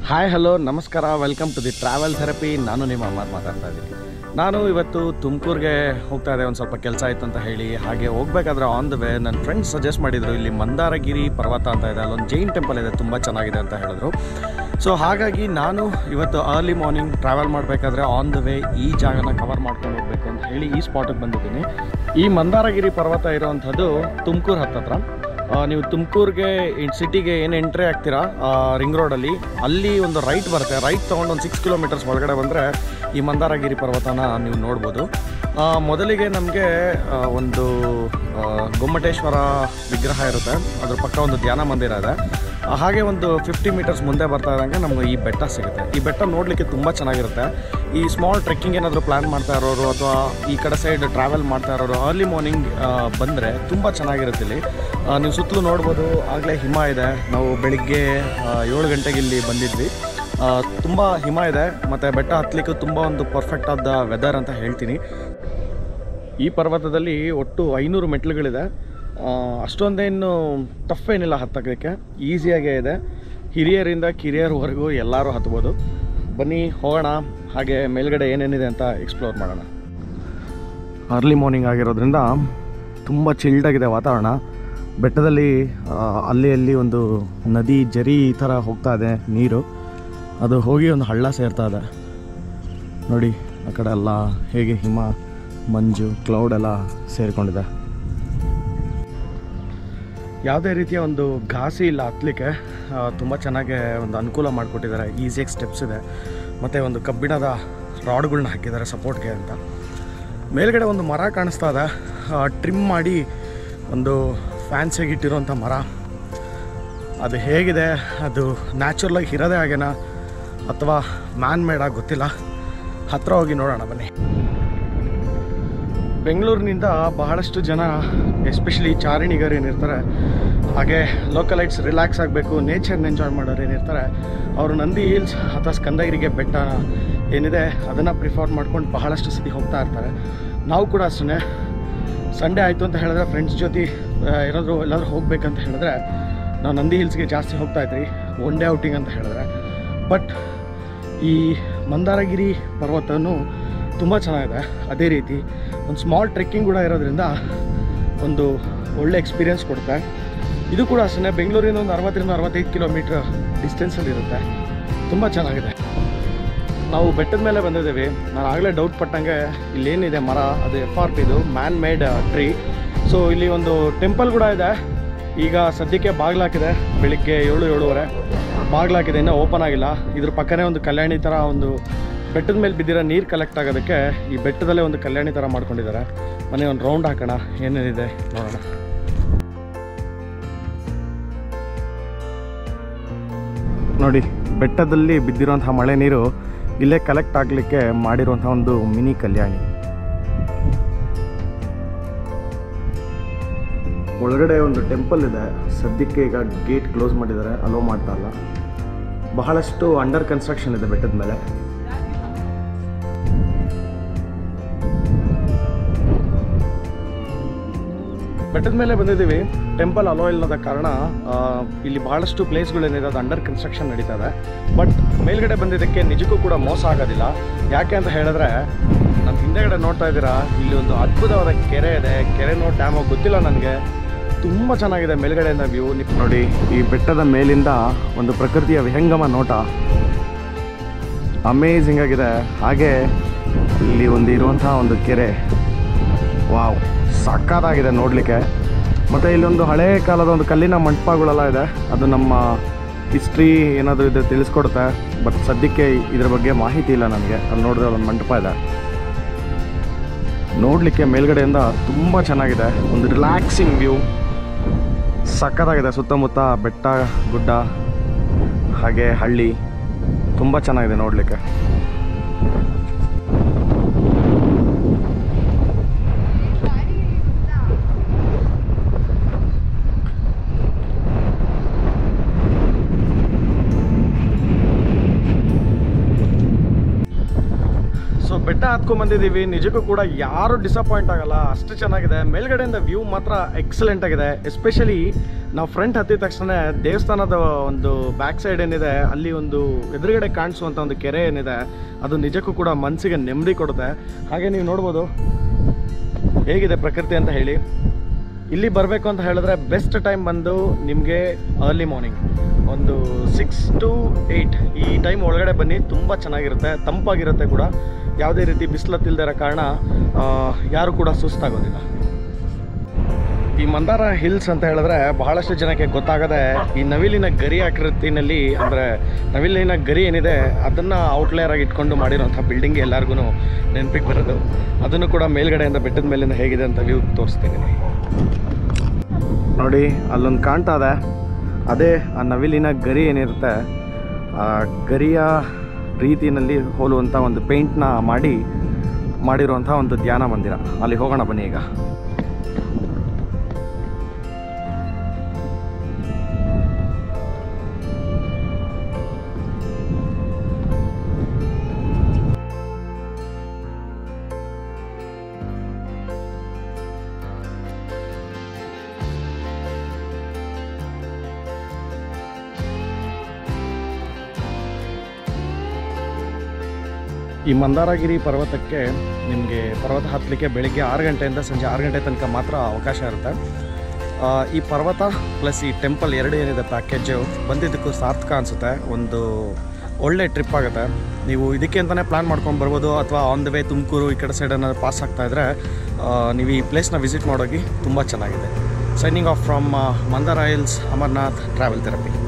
hi hello ನಮಸ್ಕಾರ welcome to the travel therapy ನಾನು ನಿಮ್ಮ ಅಮರ್ ಮಾತಾಡ್ತಾ ಇದ್ದೀನಿ ನಾನು ಇವತ್ತು ತುಮಕೂರಿಗೆ ಹೋಗ್ತಾ ಇದ್ದೆ ಒಂದು ಸ್ವಲ್ಪ ಕೆಲಸ ಆಯ್ತು ಅಂತ ಹೇಳಿ ಹಾಗೆ ಹೋಗ್ಬೇಕಾದ್ರೆ ಆನ್ ದ ವೇ ನನ್ನ ಫ್ರೆಂಡ್ಸ್ ಸಜೆಸ್ಟ್ ಮಾಡಿದರು ಇಲ್ಲಿ ಮಂದಾರಗಿರಿ ಪರ್ವತ ಅಂತ ಇದೆ ಅಲ್ಲೊಂದು ಜೈನ್ ಟೆಂಪಲ್ ಇದೆ ತುಂಬ ಚೆನ್ನಾಗಿದೆ ಅಂತ ಹೇಳಿದ್ರು ಸೊ ಹಾಗಾಗಿ ನಾನು ಇವತ್ತು ಅರ್ಲಿ ಮಾರ್ನಿಂಗ್ ಟ್ರಾವೆಲ್ ಮಾಡಬೇಕಾದ್ರೆ ಆನ್ ದ ವೇ ಈ ಜಾಗನ ಕವರ್ ಮಾಡ್ಕೊಂಡು ಹೋಗಬೇಕು ಅಂತ ಹೇಳಿ ಈ ಸ್ಪಾಟಿಗೆ ಬಂದಿದ್ದೀನಿ ಈ ಮಂದಾರಗಿರಿ ಪರ್ವತ ಇರೋವಂಥದ್ದು ತುಮಕೂರು ಹತ್ತತ್ರ ಆ, ನೀವು ತುಮಕೂರಿಗೆ ಸಿಟಿಗೆ ಏನು ಎಂಟ್ರಿ ಆಗ್ತೀರಾ ರಿಂಗ್ ರೋಡಲ್ಲಿ ಅಲ್ಲಿ ಒಂದು ರೈಟ್ ಬರುತ್ತೆ ರೈಟ್ ತೊಗೊಂಡು ಒಂದು ಸಿಕ್ಸ್ ಕಿಲೋಮೀಟರ್ಸ್ ಒಳಗಡೆ ಬಂದರೆ ಈ ಮಂದಾರಗಿರಿ ಪರ್ವತನ ನೀವು ನೋಡ್ಬೋದು ಆ, ಮೊದಲಿಗೆ ನಮಗೆ ಒಂದು ಆ, ಗೊಮ್ಮಟೇಶ್ವರ ವಿಗ್ರಹ ಇರುತ್ತೆ ಅದ್ರ ಪಕ್ಕ ಒಂದು ಧ್ಯಾನ ಮಂದಿರ ಇದೆ ಆ, ಹಾಗೆ ಒಂದು ಫಿಫ್ಟಿ ಮೀಟರ್ಸ್ ಮುಂದೆ ಬರ್ತಾ ಇದ್ದಂಗೆ ನಮಗೆ ಈ ಬೆಟ್ಟ ಸಿಗುತ್ತೆ ಈ ಬೆಟ್ಟ ನೋಡಲಿಕ್ಕೆ ತುಂಬ ಚೆನ್ನಾಗಿರುತ್ತೆ ಈ ಸ್ಮಾಲ್ ಟ್ರೆಕ್ಕಿಂಗ್ ಏನಾದರೂ ಪ್ಲ್ಯಾನ್ ಮಾಡ್ತಾ ಇರೋರು ಅಥವಾ ಈ ಕಡೆ ಸೈಡ್ ಟ್ರಾವೆಲ್ ಮಾಡ್ತಾ ಇರೋರು ಅರ್ಲಿ ಮಾರ್ನಿಂಗ್ ಬಂದರೆ ತುಂಬ ಚೆನ್ನಾಗಿರುತ್ತೆ ಇಲ್ಲಿ ಆ, ನೀವು ಸುತ್ತಲೂ ನೋಡ್ಬೋದು ಆಗಲೇ ಹಿಮ ಇದೆ ನಾವು ಬೆಳಿಗ್ಗೆ ಆ, ಏಳು ಗಂಟೆಗೆ ಇಲ್ಲಿ ಬಂದಿದ್ವಿ ತುಂಬ ಹಿಮ ಇದೆ ಮತ್ತು ಬೆಟ್ಟ ಹತ್ತಲಿಕ್ಕೆ ತುಂಬ ಒಂದು ಪರ್ಫೆಕ್ಟ್ ಆದ ವೆದರ್ ಅಂತ ಹೇಳ್ತೀನಿ ಈ ಪರ್ವತದಲ್ಲಿ ಒಟ್ಟು ಐನೂರು ಮೆಟ್ಲುಗಳಿದೆ ಆ, ಅಷ್ಟೊಂದೇನು ಟಫ್ ಏನಿಲ್ಲ ಹತ್ತೋಕ್ಕೆ ಈಸಿಯಾಗೇ ಇದೆ ಹಿರಿಯರಿಂದ ಕಿರಿಯರವರೆಗೂ ಎಲ್ಲರೂ ಹತ್ಬೋದು ಬನ್ನಿ ಹೋಗೋಣ ಹಾಗೆ ಮೇಲ್ಗಡೆ ಏನೇನಿದೆ ಅಂತ ಎಕ್ಸ್ಪ್ಲೋರ್ ಮಾಡೋಣ ಅರ್ಲಿ ಮಾರ್ನಿಂಗ್ ಆಗಿರೋದ್ರಿಂದ ತುಂಬ ಚಿಲ್ಡಾಗಿದೆ ವಾತಾವರಣ ಬೆಟ್ಟದಲ್ಲಿ ಆ, ಅಲ್ಲಿ ಅಲ್ಲಿ ಒಂದು ನದಿ ಜರಿ ಈ ಥರ ಹೋಗ್ತಾ ಇದೆ ನೀರು ಅದು ಹೋಗಿ ಒಂದು ಹಳ್ಳ ಸೇರ್ತಾ ಇದೆ ನೋಡಿ ಆ ಕಡೆ ಎಲ್ಲ ಹೇಗೆ ಹಿಮ ಮಂಜು ಕ್ಲೌಡ್ ಎಲ್ಲ ಸೇರಿಕೊಂಡಿದೆ ಯಾವುದೇ ರೀತಿಯ ಒಂದು ಘಾಸಿ ಇಲ್ಲ ಹತ್ತಲಿಕ್ಕೆ ತುಂಬ ಚೆನ್ನಾಗಿ ಒಂದು ಅನುಕೂಲ ಮಾಡಿಕೊಟ್ಟಿದ್ದಾರೆ ಈಸಿಯಾಗಿ ಸ್ಟೆಪ್ಸ್ ಇದೆ ಮತ್ತು ಒಂದು ಕಬ್ಬಿಣದ ರಾಡ್ಗಳನ್ನ ಹಾಕಿದ್ದಾರೆ ಸಪೋರ್ಟ್ಗೆ ಅಂತ ಮೇಲ್ಗಡೆ ಒಂದು ಮರ ಕಾಣಿಸ್ತಾ ಇದೆ ಟ್ರಿಮ್ ಮಾಡಿ ಒಂದು ಫ್ಯಾನ್ಸಿಗೆ ಇಟ್ಟಿರೋಂಥ ಮರ ಅದು ಹೇಗಿದೆ ಅದು ನ್ಯಾಚುರಲಾಗಿ ಇರೋದೇ ಹಾಗೇನ ಅಥವಾ ಮ್ಯಾನ್ ಮೇಡಾಗಿ ಗೊತ್ತಿಲ್ಲ ಹತ್ರ ಹೋಗಿ ನೋಡೋಣ ಬನ್ನಿ ಬೆಂಗಳೂರಿನಿಂದ ಬಹಳಷ್ಟು ಜನ ಎಸ್ಪೆಷಲಿ ಚಾರಣಿಗರು ಏನಿರ್ತಾರೆ ಹಾಗೆ ಲೋಕಲೈಟ್ಸ್ ರಿಲ್ಯಾಕ್ಸ್ ಆಗಬೇಕು ನೇಚರ್ನ ಎಂಜಾಯ್ ಮಾಡೋರು ಏನಿರ್ತಾರೆ ಅವರು ನಂದಿ ಹಿಲ್ಸ್ ಅಥವಾ ಸ್ಕಂದಗಿರಿಗೆ ಬೆಟ್ಟ ಏನಿದೆ ಅದನ್ನು ಪ್ರಿಫರ್ ಮಾಡ್ಕೊಂಡು ಬಹಳಷ್ಟು ಸತಿ ಹೋಗ್ತಾ ಇರ್ತಾರೆ ನಾವು ಕೂಡ ಅಷ್ಟೇ ಸಂಡೇ ಆಯಿತು ಅಂತ ಹೇಳಿದ್ರೆ ಫ್ರೆಂಡ್ಸ್ ಜೊತೆ ಆ, ಏನಾದರೂ ಎಲ್ಲಾದರೂ ಹೋಗ್ಬೇಕಂತ ಹೇಳಿದ್ರೆ ನಾವು ನಂದಿ ಹಿಲ್ಸ್ಗೆ ಜಾಸ್ತಿ ಹೋಗ್ತಾ ಇದ್ವಿ ಒನ್ ಡೇ ಔಟಿಂಗ್ ಅಂತ ಹೇಳಿದ್ರೆ ಬಟ್ ಈ ಮಂದಾರಗಿರಿ ಪರ್ವತನೂ ತುಂಬ ಚೆನ್ನಾಗಿದೆ ಅದೇ ರೀತಿ ಒಂದು ಸ್ಮಾಲ್ ಟ್ರೆಕ್ಕಿಂಗ್ ಕೂಡ ಇರೋದ್ರಿಂದ ಒಂದು ಒಳ್ಳೆ ಎಕ್ಸ್ಪೀರಿಯನ್ಸ್ ಕೊಡುತ್ತೆ ಇದು ಕೂಡ ಅಷ್ಟೇ ಬೆಂಗಳೂರಿಂದ ಒಂದು ಅರವತ್ತರಿಂದ ಅರವತ್ತೈದು ಕಿಲೋಮೀಟ್ರ್ ಡಿಸ್ಟೆನ್ಸಲ್ಲಿ ಇರುತ್ತೆ ತುಂಬ ಚೆನ್ನಾಗಿದೆ ನಾವು ಬೆಟ್ಟದ ಮೇಲೆ ಬಂದಿದ್ದೀವಿ ನಾನು ಆಗಲೇ ಡೌಟ್ ಪಟ್ಟಂಗೆ ಇಲ್ಲೇನಿದೆ ಮರ ಅದು ಎಫ್ ಆರ್ ಪಿದು ಮ್ಯಾನ್ ಮೇಡ್ ಟ್ರೀ ಸೊ ಇಲ್ಲಿ ಒಂದು ಟೆಂಪಲ್ ಕೂಡ ಇದೆ ಈಗ ಸದ್ಯಕ್ಕೆ ಬಾಗ್ಲಾಕಿದೆ ಬೆಳಿಗ್ಗೆ ಏಳು ಏಳುವರೆ ಬಾಗ್ಲಾಕಿದೆ ಇನ್ನೂ ಓಪನ್ ಆಗಿಲ್ಲ ಇದ್ರ ಪಕ್ಕನೇ ಒಂದು ಕಲ್ಯಾಣಿ ಥರ ಒಂದು ಬೆಟ್ಟದ ಮೇಲೆ ಬಿದ್ದಿರೋ ನೀರು ಕಲೆಕ್ಟ್ ಆಗೋದಕ್ಕೆ ಈ ಬೆಟ್ಟದಲ್ಲೇ ಒಂದು ಕಲ್ಯಾಣಿ ಥರ ಮಾಡ್ಕೊಂಡಿದ್ದಾರೆ ಮನೆ ಒಂದು ರೌಂಡ್ ಹಾಕೋಣ ಏನೇನಿದೆ ನೋಡೋಣ ನೋಡಿ ಬೆಟ್ಟದಲ್ಲಿ ಬಿದ್ದಿರುವಂತಹ ಮಳೆ ನೀರು ಇಲ್ಲೇ ಕಲೆಕ್ಟ್ ಆಗಲಿಕ್ಕೆ ಮಾಡಿರುವಂಥ ಒಂದು ಮಿನಿ ಕಲ್ಯಾಣಿ ಒಳಗಡೆ ಒಂದು ಟೆಂಪಲ್ ಇದೆ ಸದ್ಯಕ್ಕೆ ಈಗ ಗೇಟ್ ಕ್ಲೋಸ್ ಮಾಡಿದ್ದಾರೆ ಅಲೋ ಮಾಡ್ತಾ ಇಲ್ಲ ಬಹಳಷ್ಟು ಅಂಡರ್ ಕನ್ಸ್ಟ್ರಕ್ಷನ್ ಇದೆ ಬೆಟ್ಟದ ಮೇಲೆ ಬೆಟ್ಟದ ಮೇಲೆ ಬಂದಿದ್ದೀವಿ ಟೆಂಪಲ್ ಅಲೋ ಇಲ್ಲದ ಕಾರಣ ಆ, ಇಲ್ಲಿ ಬಹಳಷ್ಟು ಪ್ಲೇಸ್ಗಳೇನಿದೆ ಅದು ಅಂಡರ್ ಕನ್ಸ್ಟ್ರಕ್ಷನ್ ನಡೀತಾ ಇದೆ ಬಟ್ ಮೇಲ್ಗಡೆ ಬಂದಿದ್ದಕ್ಕೆ ನಿಜಕ್ಕೂ ಕೂಡ ಮೋಸ ಆಗೋದಿಲ್ಲ ಯಾಕೆ ಅಂತ ಹೇಳಿದ್ರೆ ನಮ್ಮ ಹಿಂದೆಗಡೆ ನೋಡ್ತಾ ಇದ್ದೀರಾ ಇಲ್ಲಿ ಒಂದು ಅದ್ಭುತವಾದ ಕೆರೆ ಇದೆ ಕೆರೆನೋ ಡ್ಯಾಮೋ ಗೊತ್ತಿಲ್ಲ ನನಗೆ ತುಂಬ ಚೆನ್ನಾಗಿದೆ ಮೇಲ್ಗಡೆಯಿಂದ ವ್ಯೂ ನೋಡಿ ಈ ಬೆಟ್ಟದ ಮೇಲಿಂದ ಒಂದು ಪ್ರಕೃತಿಯ ವಿಹಂಗಮ ನೋಟ ಅಮೇಝಿಂಗ್ ಆಗಿದೆ ಹಾಗೆ ಇಲ್ಲಿ ಒಂದು ಇರುವಂತಹ ಒಂದು ಕೆರೆ ವಾವ್ ಸಕ್ಕತ್ತಾಗಿದೆ ನೋಡಲಿಕ್ಕೆ ಮತ್ತು ಇಲ್ಲೊಂದು ಹಳೆ ಕಾಲದ ಒಂದು ಕಲ್ಲಿನ ಮಂಟಪಗಳೆಲ್ಲ ಇದೆ ಅದು ನಮ್ಮ ಹಿಸ್ಟ್ರಿ ಏನಾದರೂ ಇದೆ ತಿಳಿಸ್ಕೊಡುತ್ತೆ ಬಟ್ ಸದ್ಯಕ್ಕೆ ಇದ್ರ ಬಗ್ಗೆ ಮಾಹಿತಿ ಇಲ್ಲ ನನಗೆ ಅಲ್ಲಿ ನೋಡಿದ್ರೆ ಒಂದು ಮಂಟಪ ಇದೆ ನೋಡಲಿಕ್ಕೆ ಮೇಲ್ಗಡೆಯಿಂದ ತುಂಬ ಚೆನ್ನಾಗಿದೆ ಒಂದು ರಿಲ್ಯಾಕ್ಸಿಂಗ್ ವ್ಯೂ ಸಕ್ಕತ್ತಾಗಿದೆ ಸುತ್ತಮುತ್ತ ಬೆಟ್ಟ ಗುಡ್ಡ ಹಾಗೆ ಹಳ್ಳಿ ತುಂಬ ಚೆನ್ನಾಗಿದೆ ನೋಡಲಿಕ್ಕೆ ಸೊ ಬೆಟ್ಟ ಹತ್ಕೊಂಡ್ ಬಂದಿದ್ದೀವಿ ನಿಜಕ್ಕೂ ಕೂಡ ಯಾರು ಡಿಸಪಾಯಿಂಟ್ ಆಗಲ್ಲ ಅಷ್ಟು ಚೆನ್ನಾಗಿದೆ ಮೇಲ್ಗಡೆಯಿಂದ ವ್ಯೂ ಮಾತ್ರ ಎಕ್ಸಲೆಂಟ್ ಆಗಿದೆ ಎಸ್ಪೆಷಲಿ ನಾವು ಫ್ರಂಟ್ ಹತ್ತಿದ ತಕ್ಷಣ ದೇವಸ್ಥಾನದ ಒಂದು ಬ್ಯಾಕ್ ಸೈಡ್ ಏನಿದೆ ಅಲ್ಲಿ ಒಂದು ಎದುರುಗಡೆ ಕಾಣಿಸುವಂಥ ಒಂದು ಕೆರೆ ಏನಿದೆ ಅದು ನಿಜಕ್ಕೂ ಕೂಡ ಮನಸ್ಸಿಗೆ ನೆಮ್ಮದಿ ಕೊಡುತ್ತೆ ಹಾಗೆ ನೀವು ನೋಡ್ಬೋದು ಹೇಗಿದೆ ಪ್ರಕೃತಿ ಅಂತ ಹೇಳಿ ಇಲ್ಲಿ ಬರಬೇಕು ಅಂತ ಹೇಳಿದ್ರೆ ಬೆಸ್ಟ್ ಟೈಮ್ ಬಂದು ನಿಮಗೆ ಅರ್ಲಿ ಮಾರ್ನಿಂಗ್ ಒಂದು ಸಿಕ್ಸ್ ಟು ಏಯ್ಟ್ ಈ ಟೈಮ್ ಒಳಗಡೆ ಬನ್ನಿ ತುಂಬ ಚೆನ್ನಾಗಿರುತ್ತೆ ತಂಪಾಗಿರುತ್ತೆ ಕೂಡ ಯಾವುದೇ ರೀತಿ ಬಿಸಿಲತ್ತಿಲ್ದೇ ಇರೋ ಕಾರಣ ಆ, ಯಾರು ಕೂಡ ಸುಸ್ತಾಗೋದಿಲ್ಲ ಈ ಮಂದಾರ ಹಿಲ್ಸ್ ಅಂತ ಹೇಳಿದ್ರೆ ಬಹಳಷ್ಟು ಜನಕ್ಕೆ ಗೊತ್ತಾಗದೆ ಈ ನವಿಲಿನ ಗರಿ ಆಕೃತಿನಲ್ಲಿ ಅಂದರೆ ನವಿಲಿನ ಗರಿ ಏನಿದೆ ಅದನ್ನು ಔಟ್ಲೇಯರ್ ಆಗಿ ಇಟ್ಕೊಂಡು ಮಾಡಿರೋಂಥ ಬಿಲ್ಡಿಂಗ್ ಎಲ್ಲರಿಗೂ ನೆನಪಿಗೆ ಬರೋದು ಅದನ್ನು ಕೂಡ ಮೇಲ್ಗಡೆಯಿಂದ ಬೆಟ್ಟದ ಮೇಲಿಂದ ಹೇಗಿದೆ ಅಂತ ವ್ಯೂ ತೋರಿಸ್ತೀನಿ ನೋಡಿ ಅಲ್ಲೊಂದು ಕಾಣ್ತಾ ಇದೆ ಅದೇ ಆ ನವಿಲಿನ ಗರಿ ಏನಿರುತ್ತೆ ಆ ಗರಿಯ ರೀತಿಯಲ್ಲಿ ಹೋಲುವಂಥ ಒಂದು ಪೇಂಟ್ನ ಮಾಡಿ ಮಾಡಿರುವಂಥ ಒಂದು ಧ್ಯಾನ ಮಂದಿರ ಅಲ್ಲಿ ಹೋಗೋಣ ಬನ್ನಿ ಈಗ ಈ ಮಂದಾರಗಿರಿ ಪರ್ವತಕ್ಕೆ ನಿಮಗೆ ಪರ್ವತ ಹತ್ತಲಿಕ್ಕೆ ಬೆಳಿಗ್ಗೆ ಆರು ಗಂಟೆಯಿಂದ ಸಂಜೆ ಆರು ಗಂಟೆ ತನಕ ಮಾತ್ರ ಅವಕಾಶ ಇರುತ್ತೆ ಆ, ಈ ಪರ್ವತ ಪ್ಲಸ್ ಈ ಟೆಂಪಲ್ ಎರಡು ಏನಿದೆ ಪ್ಯಾಕೇಜು ಬಂದಿದ್ದಕ್ಕೂ ಸಾರ್ಥಕ ಅನಿಸುತ್ತೆ ಒಂದು ಒಳ್ಳೆ ಟ್ರಿಪ್ ಆಗುತ್ತೆ ನೀವು ಇದಕ್ಕೆ ಅಂತಲೇ ಪ್ಲ್ಯಾನ್ ಮಾಡ್ಕೊಂಡು ಬರ್ಬೋದು ಅಥವಾ ಆನ್ ದ ವೇ ತುಮಕೂರು ಈ ಕಡೆ ಸೈಡ್ ಏನಾದ್ರು ಪಾಸ್ ಆಗ್ತಾ ಇದ್ದರೆ ಆ, ನೀವು ಈ ಪ್ಲೇಸ್ನ ವಿಸಿಟ್ ಮಾಡೋಗಿ ತುಂಬ ಚೆನ್ನಾಗಿದೆ signing off from Mandara hills Amarnath travel therapy